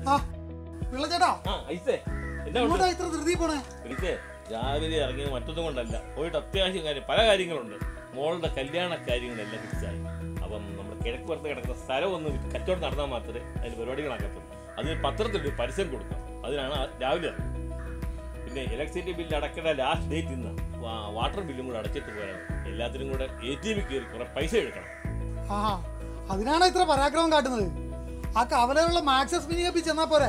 ആ പിള്ളച്ചേട്ടാ ആ ഐസേ എന്നാ ഉണ്ട് ഇങ്ങോട്ടാ ഇത്ര ധൃതി പോണേ ഐസേ രാവിലെ ഇറങ്ങിയത് മറ്റൊന്നും കൊണ്ടല്ല പോയിട്ട് അത്യാവശ്യം കാര്യം പല കാര്യങ്ങളുണ്ട് മോളുടെ കല്യാണ കാര്യങ്ങളെല്ലാം ഫിക്സായി അപ്പം നമ്മുടെ കിഴക്ക് പുറത്ത് കിടക്കുന്ന സ്ഥലം ഒന്ന് കച്ചവടം നടന്നാൽ മാത്രമേ അതിന് പരിപാടികളാക്കത്തുള്ളൂ അതിന് പത്രത്തിൽ പരസ്യം കൊടുക്കാം അതിനാണ് ആ രാവിലെ ഇറങ്ങുന്നത്. പിന്നെ ഇലക്ട്രിസിറ്റി ബില്ല് അടക്കേണ്ട ലാസ്റ്റ് ഡേറ്റ് ഇന്ന് വാട്ടർ ബില്ലും കൂടെ അടച്ചിട്ട് പോയാൽ എല്ലാത്തിനും കൂടെ എ ടി എമ്മിൽ കയറി കുറെ പൈസ എടുക്കണം ആ അതിനാണ് ഇത്ര പരാക്രമം കാട്ടുന്നത് ആ കവലയിലുള്ള മാക്സസ് മിനി കപ്പി ചെന്നാ പോരെ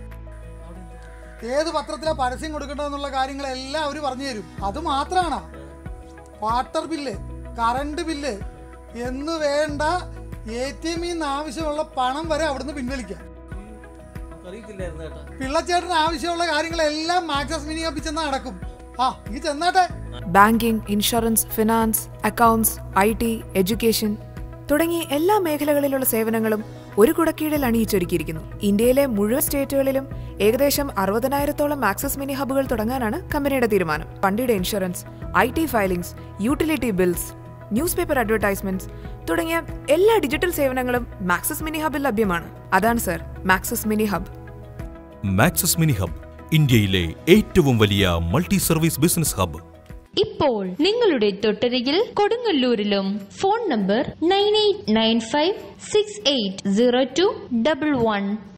ഏത് പത്രത്തിലാ പരസ്യം കൊടുക്കേണ്ടതെന്നുള്ള കാര്യങ്ങളെല്ലാം അവർ പറഞ്ഞു തരും അത് മാത്രമാണ് വാട്ടർ ബില്ല് കറണ്ട് ബില്ല് എന്ന് വേണ്ട എ ടി എമ്മിൽ നിന്ന് ആവശ്യമുള്ള പണം വരെ അവിടുന്ന് പിൻവലിക്കാം അറിയത്തില്ലായിരുന്നു കേട്ടോ പിള്ളച്ചേട്ടന് ആവശ്യമുള്ള കാര്യങ്ങളെല്ലാം മാക്സസ് മിനി കപ്പി ചെന്നാ നടക്കും ആ ഈ ചെന്നാട്ടെ banking insurance finance accounts I T education തുടങ്ങി എല്ലാ മേഖലകളിലുള്ള സേവനങ്ങളും ഒരു കുടക്കീഴിൽ അണിയിച്ചൊരുക്കിയിരിക്കുന്നു ഇന്ത്യയിലെ മുഴുവൻ സ്റ്റേറ്റുകളിലും ഏകദേശം അറുപതിനായിരത്തോളം ആക്സസ് മിനി ഹബ്ബുകൾ തുടങ്ങാനാണ് കമ്പനിയുടെ തീരുമാനം വണ്ടിയുടെ insurance I T filings utility bills newspaper advertisements തുടങ്ങിയ എല്ലാ ഡിജിറ്റൽ സേവനങ്ങളും മാക്സസ് മിനി ഹബിൽ ലഭ്യമാണ് അതാണ് sir Maxus mini hub Maxus mini hub ഇന്ത്യയിലെ ഏറ്റവും വലിയ മൾട്ടി സർവീസ് ബിസിനസ് ഹബ് ഇപ്പോൾ നിങ്ങളുടെ തൊട്ടരികിൽ കൊടുങ്ങല്ലൂരിലും phone number nine eight nine five six eight zero two double one